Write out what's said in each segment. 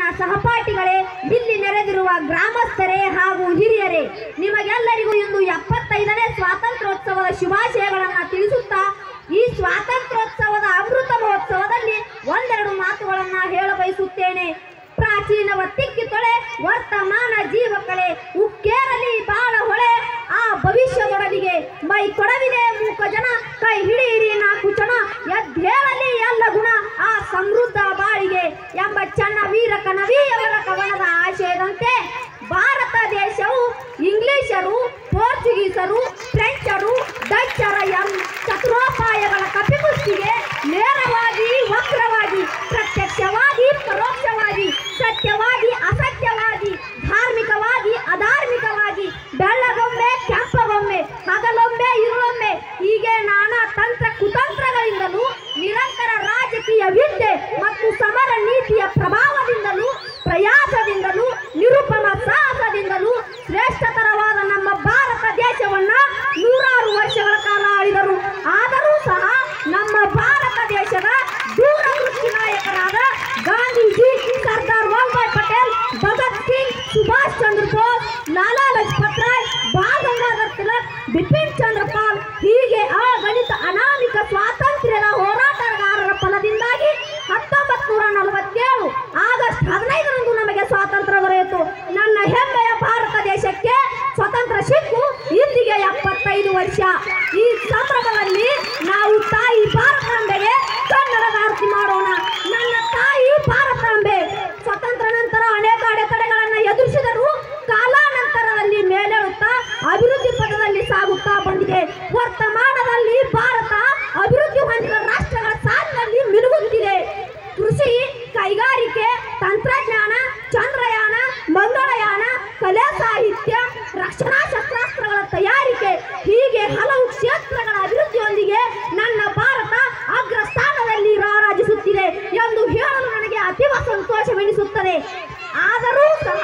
ಸಹಪಾಠಿಗಳೇ ಇಲ್ಲಿ ನೆರೆದಿರುವ ಗ್ರಾಮಸ್ಥರೇ ಹಾಗೂ ಹಿರಿಯರೇ ನಿಮಗೆಲ್ಲರಿಗೂ ಇಂದು ಎಪ್ಪತ್ತೈದನೇ ಸ್ವಾತಂತ್ರ್ಯೋತ್ಸವದ ಶುಭಾಶಯಗಳನ್ನು ತಿಳಿಸುತ್ತಾ ಈ ಸ್ವಾತಂತ್ರ್ಯೋತ್ಸವದ ಅಮೃತ ಮಹೋತ್ಸವದಲ್ಲಿ ಒಂದೆರಡು ಮಾತುಗಳನ್ನ ಹೇಳ ಬಯಸುತ್ತೇನೆ ಪ್ರಾಚೀನವ ತಿಕ್ಕಿ ತೊಳೆ ವರ್ತಮಾನ ಜೀವಕಳೆ ಉಕ್ಕೇರಲಿ ಬಾಳ ಹೊಳೆ ಆ ಭವಿಷ್ಯದೊಡಲಿಗೆ ಮೈ ಕೊಡವಿದೆ ಮೂಕ ಜನ ಕೈ ಹಿಡಿಯಿರಿ ನಾಲ್ಕು ಜನ ಎದ್ದೇಳಲಿ ಎಲ್ಲ ಗುಣ ಆ ಸಮೃದ್ಧ ಬಾಳಿಗೆ ಎಂಬ ಚನ್ನ ವೀರ ಕನವಿಯವರ ಕವನದ ಆಶಯದಂತೆ ಭಾರತ ದೇಶವು ಇಂಗ್ಲಿಷರು ಪೋರ್ಚುಗೀಸರು ಫ್ರೆಂಚರು ಡಚ್ಚರ ಎಂ ಚತುರೋಪಾಯಗಳ ಕಪಿಮುಷ್ಟಿಗೆ ನೇರವಾಗಿ ವಕ್ರವಾಗಿ ಪ್ರತ್ಯಕ್ಷವಾಗಿ ಪರೋಕ್ಷವಾಗಿ ಸತ್ಯವಾಗಿ ಅಸತ್ಯವಾಗಿ ಧಾರ್ಮಿಕವಾಗಿ ಅಧಾರ್ಮಿಕವಾಗಿ ಬೆಳ್ಳಗೊಮ್ಮೆ ಕೆಂಪಗೊಮ್ಮೆ ಹಗಲೊಮ್ಮೆ ಇರುಳೊಮ್ಮೆ ಹೀಗೆ ನಾನಾ ತಂತ್ರ ಕುತಂತ್ರಗಳಿಂದಲೂ ನಿರಂತರ ರಾಜಕೀಯ ವಿದ್ಯೆ ಮತ್ತು ಸಮರ ನೀತಿಯ ಪ್ರಭಾವದಿಂದಲೂ ಪ್ರಯಾಸದಿಂದಲೂ ನಿರುಪಮ ಸಾಹಸದಿಂದಲೂ ಶ್ರೇಷ್ಠತರವಾದ ನಮ್ಮ ಭಾರತ ದೇಶವನ್ನ ನೂರಾರು ವರ್ಷಗಳ ಕಾಲ ಆಳಿದರು ಆದರೂ ಸಹ ನಮ್ಮ ಭಾರತ ದೇಶದ ದೂರದೃಷ್ಟಿ ನಾಯಕರಾದ ಗಾಂಧೀಜಿ ಸರ್ದಾರ್ ವಲ್ಲಭಾಯ್ ಪಟೇಲ್ ಭಗತ್ ಸಿಂಗ್ ಸುಭಾಷ್ ಚಂದ್ರ ಬೋಸ್ ಲಾಲಾ ಲಜಪತ್ ರಾಯ್ ಬಾಲ್ ಗಂಗಾಧರ್ ತಿಲಕ್ ಬಿಪಿನ್ ಚಂದ್ರ ಪಾಲ್ ಹೀಗೆ ಅಗಣಿತ ಅನಾಮಿಕ ಸ್ವಾತಂತ್ರ್ಯದ ಹೋರಾಟಗಾರರ ಫಲದಿಂದಾಗಿ ಹತ್ತೊಂಬತ್ ನೂರ ನಲವತ್ತೇಳು ಆಗಸ್ಟ್ ಹದಿನೈದರಂದು ನಮಗೆ ಸ್ವಾತಂತ್ರ್ಯ ದೊರೆಯಿತು ನನ್ನ ಹೆಮ್ಮೆಯ ಭಾರತ ದೇಶಕ್ಕೆ ಸ್ವತಂತ್ರ ಸಿಕ್ಕು ಇಂದಿಗೆ ಎಪ್ಪತ್ತೈದು ವರ್ಷ ಈ ಸಂಭ್ರಮದಲ್ಲಿ ನಾವು ತಾಯಿ ಭಾರತಾಂಬೆಗೆ ಕನ್ನಡದ ಆರತಿ ಮಾಡೋಣ ನನ್ನ ತಾಯಿ ಭಾರತಾಂಬೆ ಸ್ವತಂತ್ರ ನಂತರ ಅನೇಕ ಅಡೆತಡೆಗಳನ್ನು ಎದುರಿಸಿದರು ಕಾಲಾನಂತರದಲ್ಲಿ ಮೇಲೇಳುತ್ತಾ ಅಭಿವೃದ್ಧಿ ಪಥದಲ್ಲಿ ಸಾಗುತ್ತಾ ಬಂದಿದೆ ವರ್ತಮಾನದಲ್ಲಿ ಭಾರತ ಅಭಿವೃದ್ಧಿ ಹೊಂದಿದ ರಾಷ್ಟ್ರಗಳ ಸಾಲಿನಲ್ಲಿ ಮಿನುಗುತ್ತಿದೆ ಕೃಷಿ ಕೈಗಾರಿಕೆ ತಂತ್ರಜ್ಞಾನ ಚಂದ್ರಯಾನ ಮಂಗಳಯಾನ ಕಲೆ ಸಾಹಿತ್ಯ ರಕ್ಷಣಾ ಶಸ್ತ್ರಾಸ್ತ್ರಗಳ ತಯಾರಿಕೆ ಹೀಗೆ ಹಲವು ಕ್ಷೇತ್ರಗಳ ಅಭಿವೃದ್ಧಿಯೊಂದಿಗೆ ನನ್ನ ಭಾರತ ಅಗ್ರ ಸ್ಥಾನದಲ್ಲಿ ರಾರಾಜಿಸುತ್ತಿದೆ ಎಂದು ಹೇಳಲು ನನಗೆ ಅತೀವ ಸಂತೋಷವೆನಿಸುತ್ತದೆ ಆದರೂ ಸಹ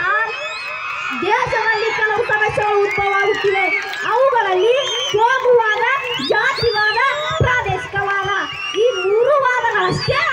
ದೇಶದಲ್ಲಿ ಕೆಲವು ಸಮಸ್ಯೆಗಳು ಉದ್ಭವವಾಗುತ್ತಿವೆ ಅವುಗಳಲ್ಲಿ ಕೋಮುವಾದ ಜಾತಿವಾದ ಪ್ರಾದೇಶಿಕವಾದ ಈ ಮೂರು ವಾದಗಳಷ್ಟೇ